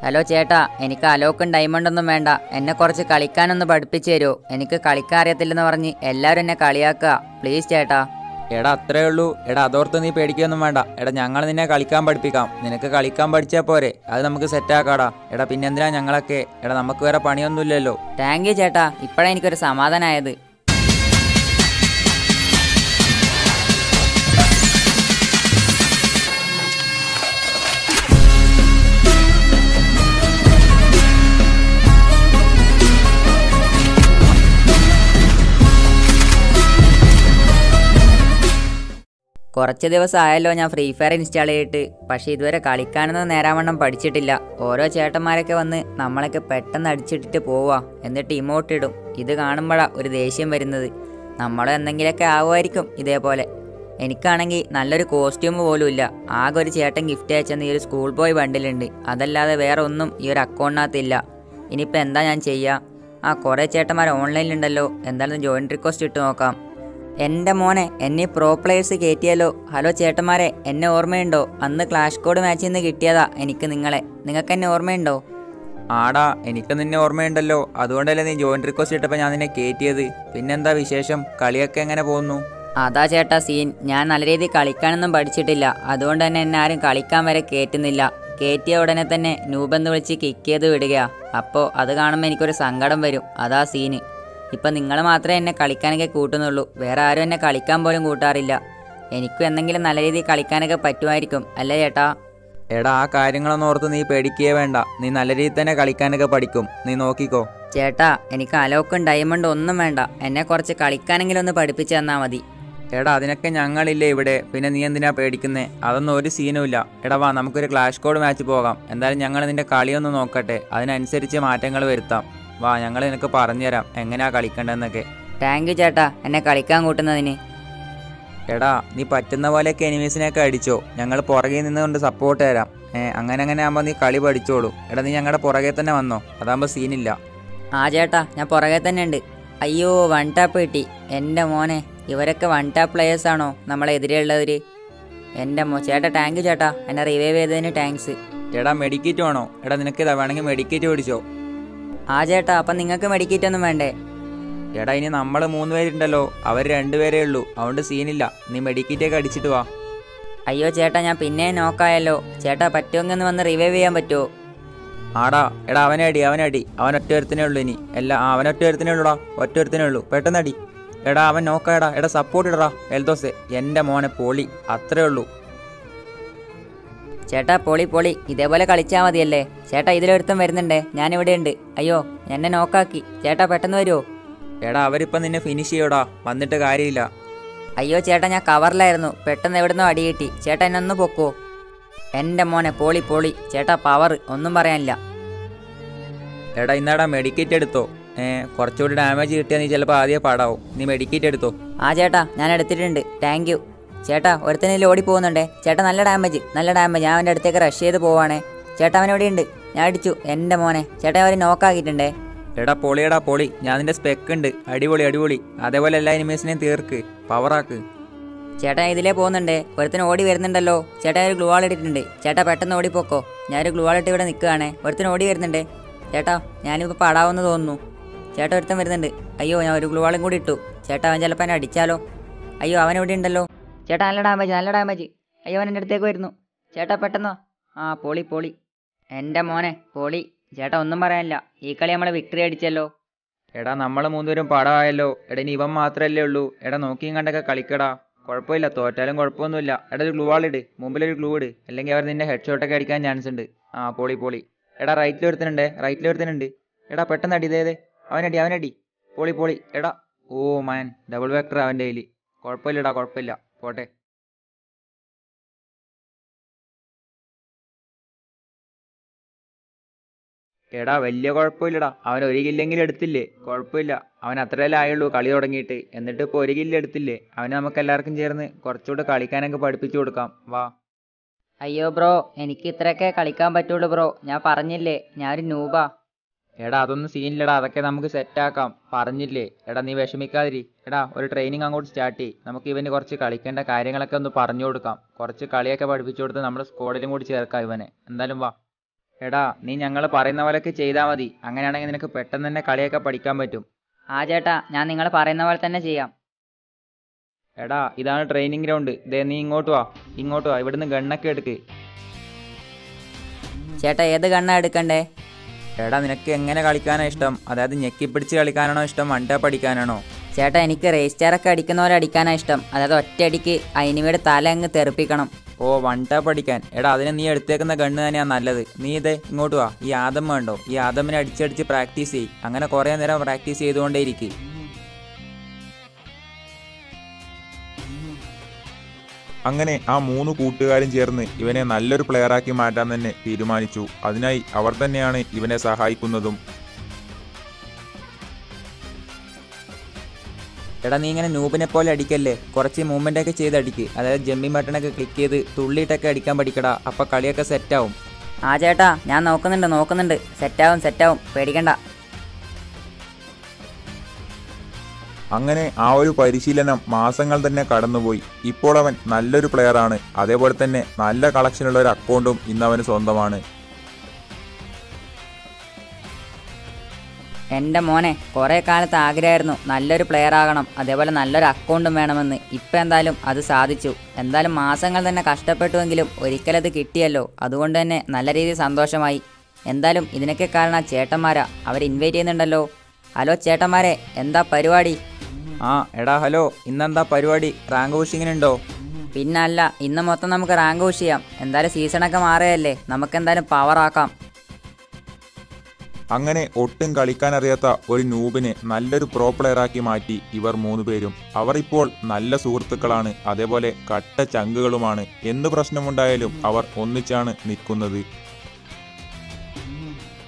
Hello ചേട്ടാ എനിക്ക് അലോക്കും ഡയമണ്ടൊന്നും വേണ്ട എന്നെ കുറച്ച് കളിക്കാനൊന്ന് പഠിപ്പിച്ചു തരുമോ എനിക്ക് കളിക്കാൻ അറിയത്തില്ലെന്ന് പറഞ്ഞ് എല്ലാവരും എന്നെ കളിയാക്കുക പ്ലീസ് ചേട്ടാ എടാ അത്രേ ഉള്ളൂ എടാ അതോർത്ത് നീ പേടിക്കൊന്നും വേണ്ട എടാ ഞങ്ങൾ നിന്നെ കളിക്കാൻ പഠിപ്പിക്കാം നിനക്ക് കളിക്കാൻ പഠിച്ചാൽ പോരെ അത് നമുക്ക് സെറ്റാക്കാടാ എടാ പിന്നെന്തിനാ ഞങ്ങളൊക്കെ എടാ നമുക്ക് വേറെ പണിയൊന്നുമില്ലല്ലോ താങ്ക് യു ചേട്ടാ ഇപ്പോഴാണ് എനിക്കൊരു സമാധാനമായത് കുറച്ച് ദിവസം ആയല്ലോ ഞാൻ ഫ്രീ ഫയർ ഇൻസ്റ്റാൾ ചെയ്തിട്ട് പക്ഷേ ഇതുവരെ കളിക്കാനൊന്നും നേരാവണ്ണം പഠിച്ചിട്ടില്ല ഓരോ ചേട്ടന്മാരൊക്കെ വന്ന് നമ്മളൊക്കെ പെട്ടെന്ന് അടിച്ചിട്ടിട്ട് പോവാ എന്നിട്ട് ഇമോട്ട് ഇടും ഇത് കാണുമ്പോഴാ ഒരു ദേഷ്യം വരുന്നത് നമ്മളെ എന്തെങ്കിലുമൊക്കെ ആവുമായിരിക്കും ഇതേപോലെ എനിക്കാണെങ്കിൽ നല്ലൊരു കോസ്റ്റ്യൂം പോലും ഇല്ല ആകെ ഒരു ചേട്ടൻ ഗിഫ്റ്റ് അയച്ചെന്ന് ഈ ഒരു സ്കൂൾ ബോയ് ബണ്ടിലുണ്ട് അതല്ലാതെ വേറെ ഒന്നും ഈ ഒരു അക്കൗണ്ടിനകത്തില്ല ഇനിയിപ്പോൾ എന്താ ഞാൻ ചെയ്യുക ആ കുറേ ചേട്ടന്മാർ ഓൺലൈനിലുണ്ടല്ലോ എന്തായാലും ജോയിൻ റിക്വസ്റ്റ് ഇട്ട് നോക്കാം എൻ്റെ മോനെ എന്നെ പ്രോ പ്ലേയേഴ്സ് കയറ്റിയല്ലോ ഹലോ ചേട്ടന്മാരെ എന്നെ ഓർമ്മയുണ്ടോ അന്ന് ക്ലാഷ് കോഡ് മാച്ചിൽ നിന്ന് കിട്ടിയതാ എനിക്ക് നിങ്ങളെ നിങ്ങൾക്ക് എന്നെ ഓർമ്മയുണ്ടോ ആടാ എനിക്ക് നിന്നെ ഓർമ്മയുണ്ടല്ലോ അതുകൊണ്ടല്ലേ നീ ജോയിൻ റിക്വസ്റ്റ് ഇട്ടപ്പോൾ ഞാൻ നിന്നെ കയറ്റിയത് പിന്നെന്താ വിശേഷം കളിയൊക്കെ എങ്ങനെ പോകുന്നു അതാ ചേട്ടാ സീൻ ഞാൻ നല്ല രീതിയിൽ കളിക്കാനൊന്നും പഠിച്ചിട്ടില്ല അതുകൊണ്ട് തന്നെ എന്നെ ആരും കളിക്കാൻ വരെ കയറ്റുന്നില്ല കയറ്റിയ ഉടനെ തന്നെ നൂബെന്ന് വിളിച്ച് കിക്ക് ചെയ്ത് വിടുകയാ അപ്പോൾ അത് കാണുമ്പോൾ എനിക്കൊരു സങ്കടം വരും അതാ സീന് ഇപ്പം നിങ്ങൾ മാത്രമേ എന്നെ കളിക്കാനൊക്കെ കൂട്ടുന്നുള്ളൂ വേറെ ആരും എന്നെ കളിക്കാൻ പോലും കൂട്ടാറില്ല എനിക്കും എന്തെങ്കിലും നല്ല രീതിയിൽ കളിക്കാനൊക്കെ പറ്റുമായിരിക്കും അല്ലേ ചേട്ടാ എടാ ആ കാര്യങ്ങളൊന്നും ഓർത്ത് നീ പേടിക്കുകയേ വേണ്ട നീ നല്ല രീതിയിൽ തന്നെ കളിക്കാനൊക്കെ പഠിക്കും നീ നോക്കിക്കോ ചേട്ടാ എനിക്ക് അലോക്കും ഡയമണ്ടും ഒന്നും വേണ്ട എന്നെ കുറച്ച് കളിക്കാനെങ്കിലും ഒന്ന് പഠിപ്പിച്ചു തന്നാൽ മതി എടാ അതിനൊക്കെ ഞങ്ങളില്ലേ ഇവിടെ പിന്നെ നീ എന്തിനാ പേടിക്കുന്നേ അതൊന്നും ഒരു സീനുമില്ല എടാ വാ നമുക്കൊരു ക്ലാഷ് കോഡ് മാച്ച് പോകാം എന്തായാലും ഞങ്ങൾ നിന്റെ കളിയൊന്ന് നോക്കട്ടെ അതിനനുസരിച്ച് മാറ്റങ്ങൾ വരുത്താം വാ ഞങ്ങൾ നിനക്ക് പറഞ്ഞുതരാം എങ്ങനെയാ കളിക്കേണ്ടതെന്നൊക്കെ താങ്ക് യു ചേട്ടാ എന്നെ കളിക്കാൻ കൂട്ടുന്നതിന് എടാ നീ പറ്റുന്ന പോലെയൊക്കെ എനിമീസിനെയൊക്കെ അടിച്ചോ ഞങ്ങൾ പുറകെ നിന്നുകൊണ്ട് സപ്പോർട്ട് തരാം ഏ അങ്ങനെ അങ്ങനെ ആകുമ്പോൾ നീ കളി പഠിച്ചോളൂ എടാ നീ ഞങ്ങളുടെ പുറകെ തന്നെ വന്നോ അതാകുമ്പോൾ സീനില്ല ആ ചേട്ടാ ഞാൻ പുറകെ തന്നെ ഉണ്ട് അയ്യോ വൺ ടാപ്പ് കിട്ടി എൻ്റെ മോനെ ഇവരൊക്കെ വൺ ടാപ്പ് പ്ലേയേഴ്സ് ആണോ നമ്മളെ എതിരെയുള്ളവർ എൻ്റെ മോ ചേട്ടാ താങ്ക് യു ചേട്ടാ എന്നെ റിവൈവ് ചെയ്തതിന് താങ്ക്സ് എടാ മെഡിക്കേറ്റ് വേണോ എടാ നിനക്ക് ഇതാ വേണമെങ്കിൽ മെഡിക്കേറ്റ് പിടിച്ചോ ആ ചേട്ടാ അപ്പം നിങ്ങൾക്ക് മെഡിക്കേറ്റ് ഒന്നും വേണ്ടേ എടാ ഇനി നമ്മൾ മൂന്ന് പേരുണ്ടല്ലോ അവർ രണ്ടുപേരേ ഉള്ളൂ അതുകൊണ്ട് സീനില്ല നീ മെഡിക്കേറ്റൊക്കെ അടിച്ചിട്ട് വാ അയ്യോ ചേട്ടാ ഞാൻ പിന്നെ നോക്കായല്ലോ ചേട്ടാ പറ്റുമെങ്കിൽ ഒന്ന് വന്ന് റിവൈവ് ചെയ്യാൻ പറ്റുമോ ആടാ എടാ അവനെ അടി അവനെ അടി അവൻ ഒറ്റ ഒരുത്തനേ ഉള്ളൂ ഇനി എല്ലാ ആ, അവൻ ഒറ്റ ഒരുത്തനേ ഉള്ളൂടാ ഒറ്റ ഒരുത്തനേ ഉള്ളൂ പെട്ടെന്ന് അടി എടാ അവൻ നോക്കാടാ എടാ സപ്പോർട്ട് ഇടടാ എൽദോസെ എൻ്റെ മോനെ പൊളി അത്രേ ഉള്ളൂ ചേട്ടാ പൊളി പൊളി ഇതേപോലെ കളിച്ചാൽ മതിയല്ലേ ചേട്ടാ ഇതിലൊരുത്തം വരുന്നുണ്ടേ ഞാനിവിടെ ഉണ്ട് അയ്യോ എന്നെ നോക്കാക്കി ചേട്ടാ പെട്ടെന്ന് വരുമോ എടാ അവരിപ്പം നിന്നെ ഫിനിഷ് ചെയ്യോടാ വന്നിട്ട് കാര്യമില്ല അയ്യോ ചേട്ടാ ഞാൻ കവറിലായിരുന്നു പെട്ടെന്ന് എവിടുന്നോ അടി കിട്ടി ചേട്ടാ എന്നെ ഒന്ന് പൊക്കോ എൻ്റെ മോനെ പോളി പോളി ചേട്ടാ പവർ ഒന്നും പറയാനില്ല എടാ ഇന്നാടാ മെഡിക്കേറ്റ് എടുത്തോ ഏ കുറച്ചുകൂടി ഡാമേജ് കിട്ടിയാൽ നീ ചിലപ്പോൾ ആദ്യം പാടാവും നീ മെഡിക്കേറ്റ് എടുത്തോ ആ ചേട്ടാ ഞാൻ എടുത്തിട്ടുണ്ട് താങ്ക് യു ചേട്ടാ ഒരുത്തനിൽ ഓടി പോകുന്നുണ്ടേ ചേട്ടാ നല്ല ഡാമേജ് നല്ല ഡാമേജ് ഞാൻ അവൻ്റെ അടുത്തേക്ക് റഷ് ചെയ്ത് പോവാണേ ചേട്ടാ അവൻ ഇവിടെ ഉണ്ട് ഞാൻ അടിച്ചു എൻ്റെ മോനെ ചേട്ടാ അവർ നോക്കാക്കിയിട്ടുണ്ടേ എടാ പൊളിയടാ പൊളി ഞാൻ നിന്റെ സ്പെക്ക് ഉണ്ട് അടിപൊളി അടിപൊളി അതേപോലെ എല്ലാ എനിമീസിനെയും തീർക്ക് പവറാക്ക് ചേട്ടാ ഇതിലേ പോകുന്നുണ്ടേ ഒരുത്തൻ ഓടി വരുന്നുണ്ടല്ലോ ചേട്ടാ ഒരു ഗ്ലൂ വാൾ ഇട്ടിട്ടുണ്ട് ചേട്ടാ പെട്ടെന്ന് ഓടിപ്പോക്കോ ഞാനൊരു ഗ്ലൂ വാൾ ഇട്ട് ഇവിടെ നിൽക്കുകയാണേ ഒരുത്തൻ ഓടി വരുന്നുണ്ടേ ചേട്ടാ ഞാനിപ്പോൾ പാടാവെന്ന് തോന്നുന്നു ചേട്ടാ ഒരുത്തൻ വരുന്നുണ്ട് അയ്യോ ഞാൻ ഒരു ഗ്ലൂ വാളും കൂടി ഇട്ടു ചേട്ടാ അവൻ ചിലപ്പോൾ എന്നെ അടിച്ചാലോ അയ്യോ അവൻ ഇവിടെ ഉണ്ടല്ലോ ചേട്ടാ നല്ല ഡാമേജ് നല്ല ഡാമേജ് അയ്യോ അവൻ എൻ്റെ അടുത്തേക്ക് വരുന്നു ചേട്ടാ പെട്ടെന്ന് വാ. ആ പൊളി പൊളി എൻ്റെ മോനെ പൊളി ചേട്ടാ ഒന്നും പറയാനില്ല ഈ കളി നമ്മളെ വിക്ടറി അടിച്ചല്ലോ എടാ നമ്മൾ മൂന്നുപേരും പടമായല്ലോ എടാ ഇനി ഇവൻ മാത്രമല്ലേ ഉള്ളൂ എടാ നോക്കിയും കണ്ടൊക്കെ കളിക്കടാ കുഴപ്പമില്ല തോറ്റാലും കുഴപ്പമൊന്നുമില്ല എടാ ഒരു ഗ്ലൂ വാളിട് മുമ്പിലൊരു ഗ്ലൂ ഇട് അല്ലെങ്കിൽ അവർ നിന്നെ ഹെഡ് ഷോട്ടൊക്കെ അടിക്കാൻ ചാൻസ് ഉണ്ട് ആ പൊളി പൊളി എടാ റൈറ്റിൽ ഒരുത്തനുണ്ട് റൈറ്റിൽ ഒരുത്തനുണ്ട് എടാ പെട്ടെന്ന് അടി ഇതേത് അവനടി അവനടി പൊളി പൊളി എടാ ഓ മാൻ ഡബിൾ വെക്ടർ അവൻ്റെ കയ്യിൽ കുഴപ്പമില്ലടാ കുഴപ്പമില്ല പോട്ടെ എടാ വലിയ കുഴപ്പമില്ലടാ അവൻ ഒരു കില്ലെങ്കിലും എടുത്തില്ലേ കുഴപ്പമില്ല അവൻ അത്രയല്ലേ ആയുള്ളൂ കളി തുടങ്ങിയിട്ട് എന്നിട്ട് ഇപ്പോൾ ഒരു കില്ല് എടുത്തില്ലേ അവന് നമുക്ക് എല്ലാവർക്കും ചേർന്ന് കുറച്ചുകൂടെ കളിക്കാനൊക്കെ പഠിപ്പിച്ചു കൊടുക്കാം വാ അയ്യോ ബ്രോ എനിക്ക് ഇത്രയൊക്കെ കളിക്കാൻ പറ്റുള്ളൂ ബ്രോ ഞാൻ പറഞ്ഞില്ലേ ഞാനൊരു നൂബാ എടാ അതൊന്നും സീനില്ലടാ അതൊക്കെ നമുക്ക് സെറ്റാക്കാം പറഞ്ഞില്ലേ എടാ നീ വിഷമിക്കാതിരി എടാ ഒരു ട്രെയിനിങ് അങ്ങോട്ട് സ്റ്റാർട്ട് ചെയ്യ് നമുക്ക് ഇവന് കുറച്ച് കളിക്കേണ്ട കാര്യങ്ങളൊക്കെ ഒന്ന് പറഞ്ഞു കൊടുക്കാം കുറച്ച് കളിയൊക്കെ പഠിപ്പിച്ചു കൊടുത്ത് നമ്മുടെ സ്ക്വാഡിലും കൂടി ചേർക്കാം ഇവനെ എന്തായാലും വാ എടാ നീ ഞങ്ങൾ പറയുന്ന പോലെയൊക്കെ ചെയ്താൽ മതി അങ്ങനെയാണെങ്കിൽ നിനക്ക് പെട്ടെന്ന് തന്നെ കളിയൊക്കെ പഠിക്കാൻ പറ്റും ആ ചേട്ടാ ഞാൻ നിങ്ങൾ പറയുന്ന പോലെ തന്നെ ചെയ്യാം എടാ ഇതാണ് ട്രെയിനിങ് ഗ്രൗണ്ട് ദേ നീ ഇങ്ങോട്ട് വാ ഇങ്ങോട്ട് വാ ഇവിടുന്ന് ഗണ്ണൊക്കെ എടുക്ക് ചേട്ടാ ഏത് കണ്ണാ എടുക്കണ്ടേ എടാ നിനക്ക് എങ്ങനെ കളിക്കാനാണ് ഇഷ്ടം അതായത് ഞെക്കിപ്പിടിച്ച് കളിക്കാനാണോ ഇഷ്ടം വണ്ട പഠിക്കാനാണോ ചേട്ടാ എനിക്ക് റേസ്റ്ററൊക്കെ അടിക്കുന്ന പോലെ അടിക്കാനാ ഇഷ്ടം അതായത് ഒറ്റയടിക്ക് അയിനിമയുടെ തല അങ്ങ് തെറിപ്പിക്കണം ഓ വണ്ട പഠിക്കാൻ എടാ അതിന് നീ എടുത്തേക്കുന്ന ഗണ്ണ് തന്നെയാണ് നല്ലത് നീ ഇതേ ഇങ്ങോട്ട് വാ ഈ ആദം വേണ്ടോ ഈ ആദമിനെ അടിച്ചടിച്ച് പ്രാക്ടീസ് ചെയ്യ് അങ്ങനെ കുറേ നേരം പ്രാക്ടീസ് ചെയ്തുകൊണ്ടേയിരിക്കും അങ്ങനെ ആ മൂന്ന് കൂട്ടുകാരും ചേർന്ന് ഇവനെ നല്ലൊരു പ്ലെയറാക്കി മാറ്റാൻ തന്നെ തീരുമാനിച്ചു അതിനായി അവർ തന്നെയാണ് ഇവനെ സഹായിക്കുന്നതും എടാ നീ ഇങ്ങനെ നൂബിനെ പോലെ അടിക്കല്ലേ കുറച്ച് മൂവ്മെൻ്റ് ഒക്കെ ചെയ്ത് അടിക്ക് അതായത് ജമ്മി ബട്ടണൊക്കെ ക്ലിക്ക് ചെയ്ത് തുള്ളിയിട്ടൊക്കെ അടിക്കാൻ പഠിക്കടാ അപ്പോൾ കളിയൊക്കെ സെറ്റാവും ആ ചേട്ടാ ഞാൻ നോക്കുന്നുണ്ട് നോക്കുന്നുണ്ട് സെറ്റാവും സെറ്റാവും പേടിക്കണ്ട അങ്ങനെ ആ ഒരു പരിശീലനം മാസങ്ങൾ തന്നെ കടന്നുപോയി ഇപ്പോൾ അവൻ നല്ലൊരു പ്ലെയറാണ് അതേപോലെ തന്നെ നല്ല കളക്ഷനുള്ള ഒരു അക്കൗണ്ടും ഇന്ന് അവന് സ്വന്തമാണ് എൻ്റെ മോനെ കുറേ കാലത്ത് ആഗ്രഹമായിരുന്നു നല്ലൊരു പ്ലെയർ ആകണം അതേപോലെ നല്ലൊരു അക്കൗണ്ടും വേണമെന്ന് ഇപ്പം എന്തായാലും അത് സാധിച്ചു എന്തായാലും മാസങ്ങൾ തന്നെ കഷ്ടപ്പെട്ടുവെങ്കിലും ഒരിക്കലത് കിട്ടിയല്ലോ അതുകൊണ്ട് തന്നെ നല്ല രീതിയിൽ സന്തോഷമായി എന്തായാലും ഇതിനൊക്കെ കാരണം ആ ചേട്ടന്മാരാ അവർ ഇൻവൈറ്റ് ചെയ്യുന്നുണ്ടല്ലോ ഹലോ ചേട്ടന്മാരെ എന്താ പരിപാടി ആ എടാ ഹലോ ഇന്നെന്താ പരിപാടി റാങ്ക് പുഷിങ്ങിനുണ്ടോ പിന്നല്ല ഇന്ന് മൊത്തം നമുക്ക് റാങ്ക് പുഷ് ചെയ്യാം എന്തായാലും സീസണൊക്കെ മാറുകയല്ലേ നമുക്ക് എന്തായാലും പവർ ആക്കാം അങ്ങനെ ഒട്ടും കളിക്കാനറിയാത്ത ഒരു നൂബിനെ നല്ലൊരു പ്രോ പ്ലെയറാക്കി മാറ്റി ഇവർ മൂന്ന് പേരും അവർ ഇപ്പോൾ നല്ല സുഹൃത്തുക്കളാണ് അതേപോലെ കട്ട ചങ്കുകളുമാണ് എന്ത് പ്രശ്നമുണ്ടായാലും അവർ ഒന്നിച്ചാണ് നിൽക്കുന്നത്